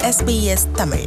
SBS Tamil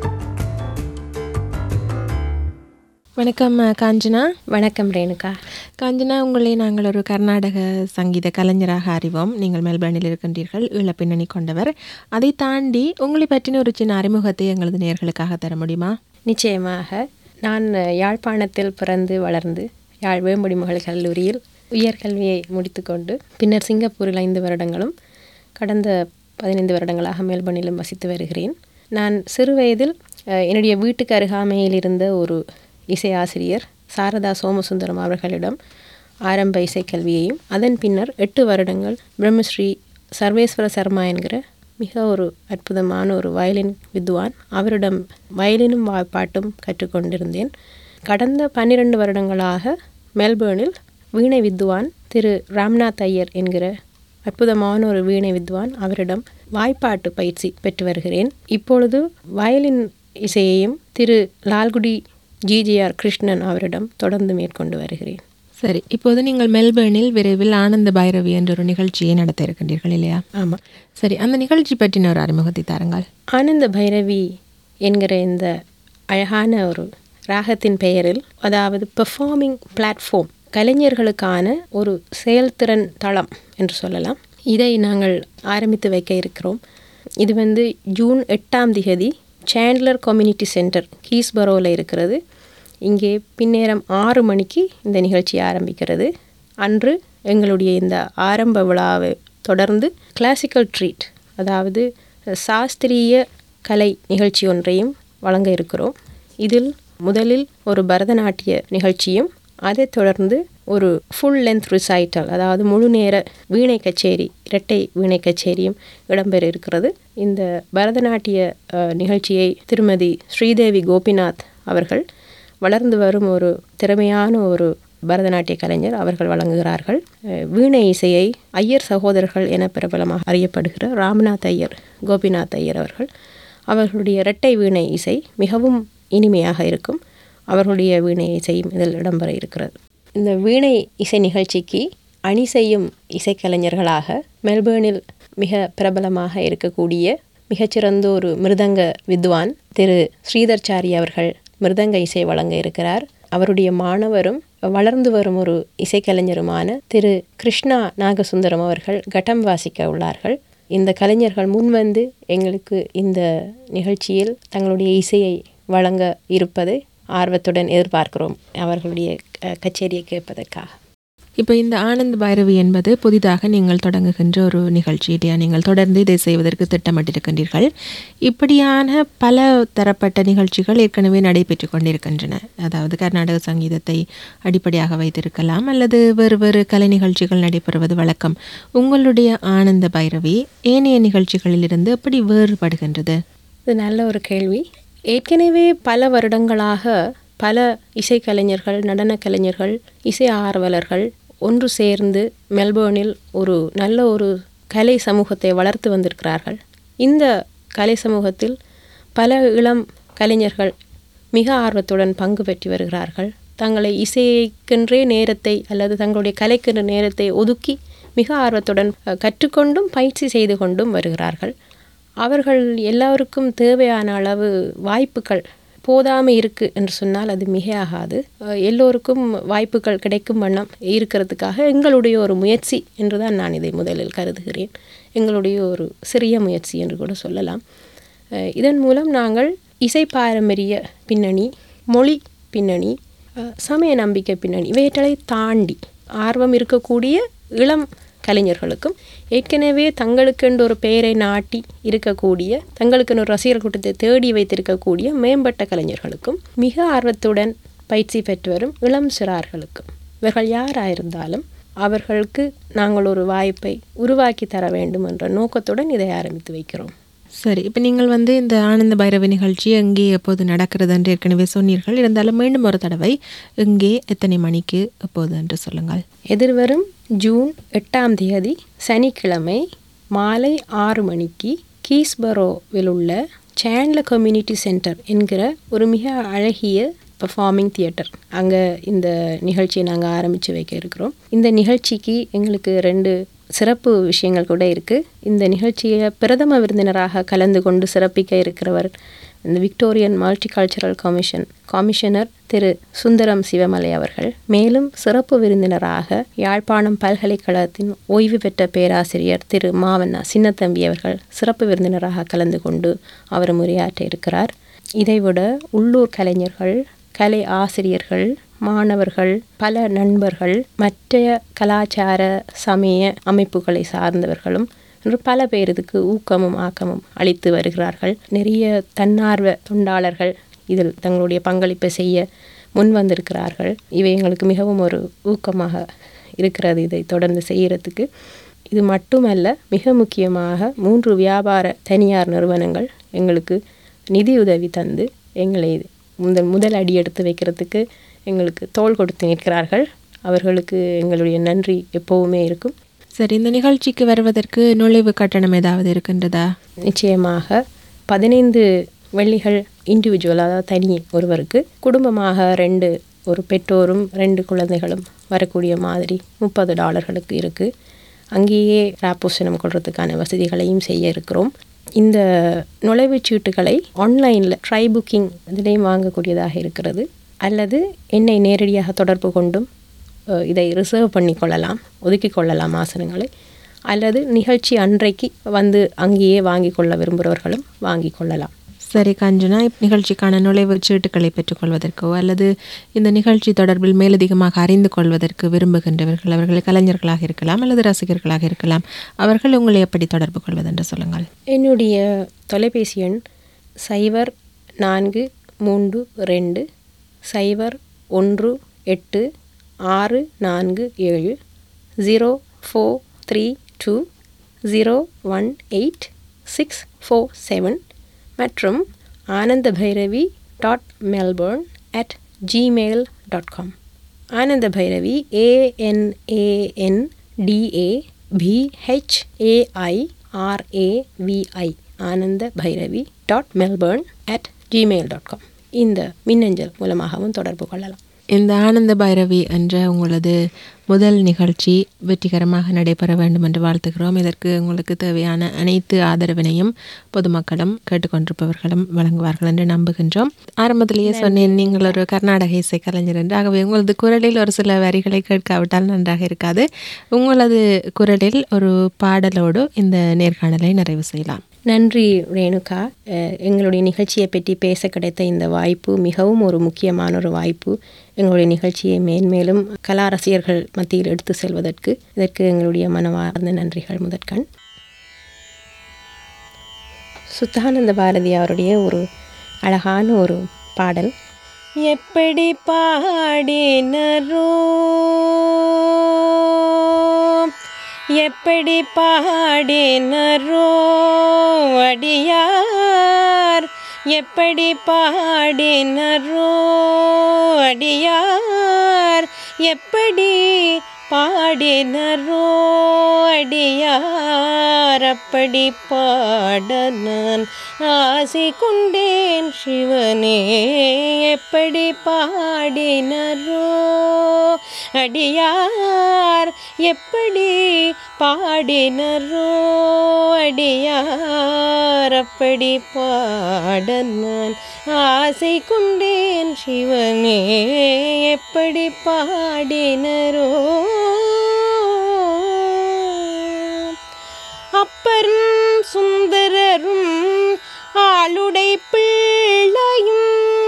வணக்கம் அஹ், காஞ்சனா வணக்கம் ரேணுகா காஞ்சனா உங்களை நாங்கள் ஒரு கர்நாடக சங்கீத கலைஞராக அறிவோம் நீங்கள் மெல்பர்னில் இருக்கின்றீர்கள் ஈழ பின்னணி கொண்டவர் அதை தாண்டி உங்களை பற்றின ஒரு சின்ன அறிமுகத்தை எங்களது நேர்களுக்காக தர முடியுமா நிச்சயமாக நான் அஹ், யாழ்ப்பாணத்தில் பிறந்து வளர்ந்து யாழ் வேம்படி மகள் கல்லூரியில் உயர்கல்வியை முடித்துக்கொண்டு பின்னர் சிங்கப்பூரில் ஐந்து வருடங்களும் கடந்த பதினைந்து வருடங்களாக மெல்பர்னிலும் வசித்து வருகிறேன் நான் சிறு வயதில் அஹ், என்னுடைய வீட்டுக்கு அருகாமையில் இருந்த ஒரு இசை ஆசிரியர் சாரதா சோமசுந்தரம் அவர்களிடம் ஆரம்ப இசைக்கல்வியையும் அதன் பின்னர் எட்டு வருடங்கள் பிரம்மஸ்ரீ சர்வேஸ்வர சர்மா என்கிற மிக ஒரு அற்புதமான ஒரு வயலின் வித்வான் அவரிடம் வயலினும் வாய்ப்பாட்டும் கற்றுக்கொண்டிருந்தேன் கடந்த பன்னிரண்டு வருடங்களாக மெல்பேர்னில் வீணை வித்வான் திரு ராம்நாத் ஐயர் என்கிற அற்புதமான ஒரு வீணை வித்வான் அவரிடம் வாய்ப்பாட்டு பயிற்சி பெற்று வருகிறேன் இப்பொழுது வயலின் இசையையும் திரு லால்குடி ஜிஜிஆர் கிருஷ்ணன் அவரிடம் தொடர்ந்து மேற்கொண்டு வருகிறேன் சரி இப்போது நீங்கள் மெல்பர்னில் விரைவில் ஆனந்த பைரவி என்ற ஒரு நிகழ்ச்சியை நடத்த இருக்கின்றீர்கள் இல்லையா ஆமாம் சரி அந்த நிகழ்ச்சி பற்றின ஒரு அறிமுகத்தை தாருங்கள் ஆனந்த பைரவி என்கிற இந்த அழகான ஒரு ராகத்தின் பெயரில் அதாவது பெர்ஃபார்மிங் பிளாட்ஃபார்ம் கலைஞர்களுக்கான ஒரு செயல்திறன் தளம் என்று சொல்லலாம் இதை நாங்கள் ஆரம்பித்து வைக்க இருக்கிறோம் இது வந்து ஜூன் எட்டாம் திகதி சேண்ட்லர் கம்யூனிட்டி சென்டர் கீஸ்பரோவில் இருக்கிறது இங்கே பின்னேரம் ஆறு மணிக்கு இந்த நிகழ்ச்சி ஆரம்பிக்கிறது அன்று எங்களுடைய இந்த ஆரம்ப விழாவை தொடர்ந்து கிளாசிக்கல் ட்ரீட் அதாவது சாஸ்திரிய கலை நிகழ்ச்சி ஒன்றையும் வழங்க இருக்கிறோம் இதில் முதலில் ஒரு பரதநாட்டிய நிகழ்ச்சியும் அதைத் தொடர்ந்து ஒரு ஃபுல் லென்த் ரிசைட்டல் அதாவது முழு நேர வீணை கச்சேரி இரட்டை வீணை கச்சேரியும் இடம்பெற இருக்கிறது இந்த பரதநாட்டிய அஹ், நிகழ்ச்சியை திருமதி ஸ்ரீதேவி கோபிநாத் அவர்கள் வளர்ந்து வரும் ஒரு திறமையான ஒரு பரதநாட்டிய கலைஞர் அவர்கள் வழங்குகிறார்கள் அஹ், வீணை இசையை ஐயர் சகோதரர்கள் என பிரபலமாக அறியப்படுகிற ராம்நாத் ஐயர் கோபிநாத் ஐயர் அவர்கள் அவர்களுடைய இரட்டை வீணை இசை மிகவும் இனிமையாக இருக்கும் அவர்களுடைய வீணை இசையும் இதில் இடம்பெற இருக்கிறது இந்த வீணை இசை நிகழ்ச்சிக்கு அணி செய்யும் இசைக்கலைஞர்களாக மெல்பேர்னில் மிக பிரபலமாக இருக்கக்கூடிய மிகச்சிறந்த ஒரு மிருதங்க வித்வான் திரு ஸ்ரீதர்ச்சாரி அவர்கள் மிருதங்க இசை வழங்க இருக்கிறார் அவருடைய மாணவரும் வளர்ந்து வரும் ஒரு இசைக்கலைஞருமான திரு கிருஷ்ணா நாகசுந்தரம் அவர்கள் கட்டம் வாசிக்க உள்ளார்கள் இந்த கலைஞர்கள் முன்வந்து எங்களுக்கு இந்த நிகழ்ச்சியில் தங்களுடைய இசையை வழங்க இருப்பதை ஆர்வத்துடன் எதிர்பார்க்கிறோம் அவர்களுடைய அஹ், கச்சேரியை கேட்பதற்காக இப்போ இந்த ஆனந்த பைரவி என்பது புதிதாக நீங்கள் தொடங்குகின்ற ஒரு நிகழ்ச்சி இல்லையா நீங்கள் தொடர்ந்து இதை செய்வதற்கு திட்டமிட்டிருக்கின்றீர்கள் இப்படியான பல தரப்பட்ட நிகழ்ச்சிகள் ஏற்கனவே நடைபெற்று கொண்டிருக்கின்றன அதாவது கர்நாடக சங்கீதத்தை அடிப்படையாக வைத்திருக்கலாம் அல்லது வேறு வேறு கலை நிகழ்ச்சிகள் நடைபெறுவது வழக்கம் உங்களுடைய ஆனந்த பைரவி ஏனைய நிகழ்ச்சிகளிலிருந்து எப்படி வேறுபடுகின்றது இது நல்ல ஒரு கேள்வி ஏற்கனவே பல வருடங்களாக பல இசைக்கலைஞர்கள் நடனக் கலைஞர்கள் இசை ஆர்வலர்கள் ஒன்று சேர்ந்து மெல்பேர்னில் ஒரு நல்ல ஒரு கலை சமூகத்தை வளர்த்து வந்திருக்கிறார்கள் இந்த கலை சமூகத்தில் பல இளம் கலைஞர்கள் மிக ஆர்வத்துடன் பங்கு பெற்று வருகிறார்கள் தங்களை இசைக்கென்றே நேரத்தை அல்லது தங்களுடைய கலைக்கென்ற நேரத்தை ஒதுக்கி மிக ஆர்வத்துடன் அஹ், கற்றுக்கொண்டும் பயிற்சி செய்து கொண்டும் வருகிறார்கள் அவர்கள் எல்லாருக்கும் தேவையான அளவு வாய்ப்புகள் போதாமல் இருக்கு என்று சொன்னால் அது மிகையாகாது அஹ் எல்லோருக்கும் வாய்ப்புகள் கிடைக்கும் வண்ணம் இருக்கிறதுக்காக எங்களுடைய ஒரு முயற்சி என்று தான் நான் இதை முதலில் கருதுகிறேன் எங்களுடைய ஒரு சிறிய முயற்சி என்று கூட சொல்லலாம் அஹ் இதன் மூலம் நாங்கள் இசை பாரம்பரிய பின்னணி மொழி பின்னணி அஹ் சமய நம்பிக்கை பின்னணி இவற்றை தாண்டி ஆர்வம் இருக்கக்கூடிய இளம் கலைஞர்களுக்கும் ஏற்கனவே தங்களுக்கென்று ஒரு பெயரை நாட்டி இருக்கக்கூடிய தங்களுக்கென்று ஒரு ரசிகர் கூட்டத்தை தேடி வைத்திருக்கக்கூடிய மேம்பட்ட கலைஞர்களுக்கும் மிக ஆர்வத்துடன் பயிற்சி பெற்று வரும் இளம் சிறார்களுக்கும் இவர்கள் யாராயிருந்தாலும் அவர்களுக்கு நாங்கள் ஒரு வாய்ப்பை உருவாக்கி தர வேண்டும் என்ற நோக்கத்துடன் இதை ஆரம்பித்து வைக்கிறோம் சரி இப்போ நீங்கள் வந்து இந்த ஆனந்த பைரவி நிகழ்ச்சி எங்கே எப்போது நடக்கிறது என்று ஏற்கனவே சொன்னீர்கள் இருந்தாலும் மீண்டும் ஒரு தடவை எங்கே எத்தனை மணிக்கு எப்போது என்று சொல்லுங்கள் எதிர்வரும் ஜூன் எட்டாம் தேதி சனிக்கிழமை மாலை ஆறு மணிக்கு கீஸ்பரோவில் உள்ள சேண்ட்ல கம்யூனிட்டி சென்டர் என்கிற ஒரு மிக அழகிய பெர்ஃபார்மிங் தியேட்டர் அங்கே இந்த நிகழ்ச்சியை நாங்கள் ஆரம்பித்து வைக்க இருக்கிறோம் இந்த நிகழ்ச்சிக்கு எங்களுக்கு ரெண்டு சிறப்பு விஷயங்கள் கூட இருக்குது இந்த நிகழ்ச்சியை பிரதம விருந்தினராக கலந்து கொண்டு சிறப்பிக்க இருக்கிறவர் இந்த விக்டோரியன் மல்டிகல்ச்சரல் கமிஷன் கமிஷனர் திரு சுந்தரம் சிவமலை அவர்கள் மேலும் சிறப்பு விருந்தினராக யாழ்ப்பாணம் பல்கலைக்கழகத்தின் ஓய்வு பெற்ற பேராசிரியர் திரு மாவண்ணா சின்னத்தம்பி அவர்கள் சிறப்பு விருந்தினராக கலந்து கொண்டு அவர் உரையாற்ற இருக்கிறார் இதைவிட உள்ளூர் கலைஞர்கள் கலை ஆசிரியர்கள் மாணவர்கள் பல நண்பர்கள் மற்ற கலாச்சார சமய அமைப்புகளை சார்ந்தவர்களும் என்று பல பேர் இதுக்கு ஊக்கமும் ஆக்கமும் அளித்து வருகிறார்கள் நிறைய தன்னார்வ தொண்டாளர்கள் இதில் தங்களுடைய பங்களிப்பை செய்ய முன் வந்திருக்கிறார்கள் இவை எங்களுக்கு மிகவும் ஒரு ஊக்கமாக இருக்கிறது இதை தொடர்ந்து செய்கிறதுக்கு இது மட்டுமல்ல மிக முக்கியமாக மூன்று வியாபார தனியார் நிறுவனங்கள் எங்களுக்கு நிதியுதவி தந்து எங்களை முதல் முதல் அடி எடுத்து வைக்கிறதுக்கு எங்களுக்கு தோள் கொடுத்து நிற்கிறார்கள் அவர்களுக்கு எங்களுடைய நன்றி எப்போவுமே இருக்கும் சரி இந்த நிகழ்ச்சிக்கு வருவதற்கு நுழைவு கட்டணம் ஏதாவது இருக்கின்றதா நிச்சயமாக பதினைந்து வெள்ளிகள் இண்டிவிஜுவல் அதாவது தனி ஒருவருக்கு குடும்பமாக ரெண்டு ஒரு பெற்றோரும் ரெண்டு குழந்தைகளும் வரக்கூடிய மாதிரி முப்பது டாலர்களுக்கு இருக்குது அங்கேயே ராப்போசனம் கொள்றதுக்கான வசதிகளையும் செய்ய இருக்கிறோம் இந்த நுழைவுச் சீட்டுகளை ஆன்லைனில் ட்ரை புக்கிங் இதிலையும் வாங்கக்கூடியதாக இருக்கிறது அல்லது என்னை நேரடியாக தொடர்பு கொண்டும் அஹ், இதை ரிசர்வ் பண்ணி கொள்ளலாம் ஒதுக்கி கொள்ளலாம் ஆசனங்களை அல்லது நிகழ்ச்சி அன்றைக்கு வந்து அங்கேயே வாங்கி கொள்ள விரும்புகிறவர்களும் வாங்கி கொள்ளலாம் சரி காஞ்சனா இப் நிகழ்ச்சிக்கான நுழைவுச் சீட்டுகளை பெற்றுக்கொள்வதற்கோ அல்லது இந்த நிகழ்ச்சி தொடர்பில் மேலதிகமாக அறிந்து கொள்வதற்கு விரும்புகின்றவர்கள் அவர்கள் கலைஞர்களாக இருக்கலாம் அல்லது ரசிகர்களாக இருக்கலாம் அவர்கள் உங்களை எப்படி தொடர்பு கொள்வதென்று சொல்லுங்கள் என்னுடைய தொலைபேசி எண் சைபர் நான்கு மூன்று ரெண்டு சைபர் ஒன்று எட்டு ஆறு நான்கு ஏழு zero four three two zero one eight six four seven மற்றும் Ananda Bhairavi dot Melbourne at Gmail dot com Ananda Bhairavi ANAN DA BHAI RAVI Ananda Bhairavi dot Melbourne at Gmail dot com இந்த மின்னஞ்சல் மூலமாகவும் தொடர்பு கொள்ளலாம் இந்த ஆனந்த பைரவி என்ற உங்களது முதல் நிகழ்ச்சி வெற்றிகரமாக நடைபெற வேண்டும் என்று வாழ்த்துகிறோம் இதற்கு உங்களுக்கு தேவையான அனைத்து ஆதரவினையும் பொதுமக்களும் கேட்டுக்கொண்டிருப்பவர்களும் வழங்குவார்கள் என்று நம்புகின்றோம் ஆரம்பத்திலேயே சொன்னேன் நீங்கள் ஒரு கர்நாடக இசை கலைஞர் என்று ஆகவே உங்களது குரலில் ஒரு சில வரிகளை கேட்காவிட்டால் நன்றாக இருக்காது உங்களது குரலில் ஒரு பாடலோடு இந்த நேர்காணலை நிறைவு செய்யலாம் நன்றி ரேணுகா அஹ், எங்களுடைய நிகழ்ச்சியை பற்றி பேச கிடைத்த இந்த வாய்ப்பு மிகவும் ஒரு முக்கியமான ஒரு வாய்ப்பு எங்களுடைய நிகழ்ச்சியை மேன்மேலும் கலா ரசிகர்கள் மத்தியில் எடுத்து செல்வதற்கு இதற்கு எங்களுடைய மனமார்ந்த நன்றிகள் முதற்கண் சுத்தானந்த பாரதி அவருடைய ஒரு அழகான ஒரு பாடல் எப்படி பாடினரோ எப்படி பாடினரோ அடியார் எப்படி பாடினரோ அடியார் எப்படி பாடினரோ அடியார் அப்படி பாட நான் ஆசை கொண்டேன் சிவனே எப்படி பாடினரோ அடியார் எப்படி பாடினரோ அடியார் அப்படி பாட நான் ஆசை கொண்டேன் சிவனே எப்படி பாடினரோ அப்பரும் சுந்தரரும் ஆளுடை பிள்ளையும்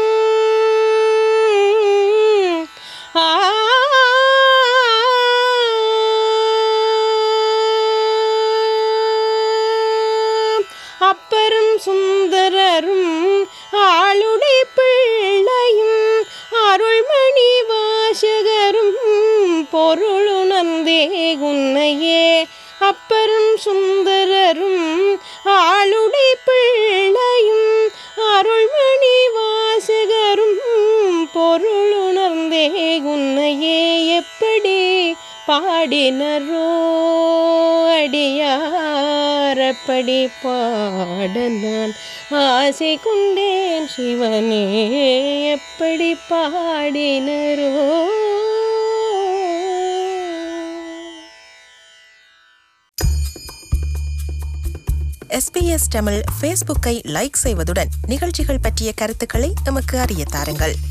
ஆ அப்பரும் சுந்தரரும் ஆளுடை பிள்ளையும் அருள்மணி வாசகரும் பொருளுணர்ந்தே உன்னையே அப்பரும் சுந்தரரும் ஆளுடை பிள்ளையும் அருள்மணி வாசகரும் பொருளுணர்ந்தே உன்னையே எப்படி பாடினரோ அடியாரப்படி பாட நான் ஆசை கொண்டேன் சிவனே எப்படி பாடினரோ எஸ்பிஎஸ் தமிழ் ஃபேஸ்புக்கை லைக் செய்வதுடன் நிகழ்ச்சிகள் பற்றிய கருத்துக்களை எமக்கு அறிய தாருங்கள்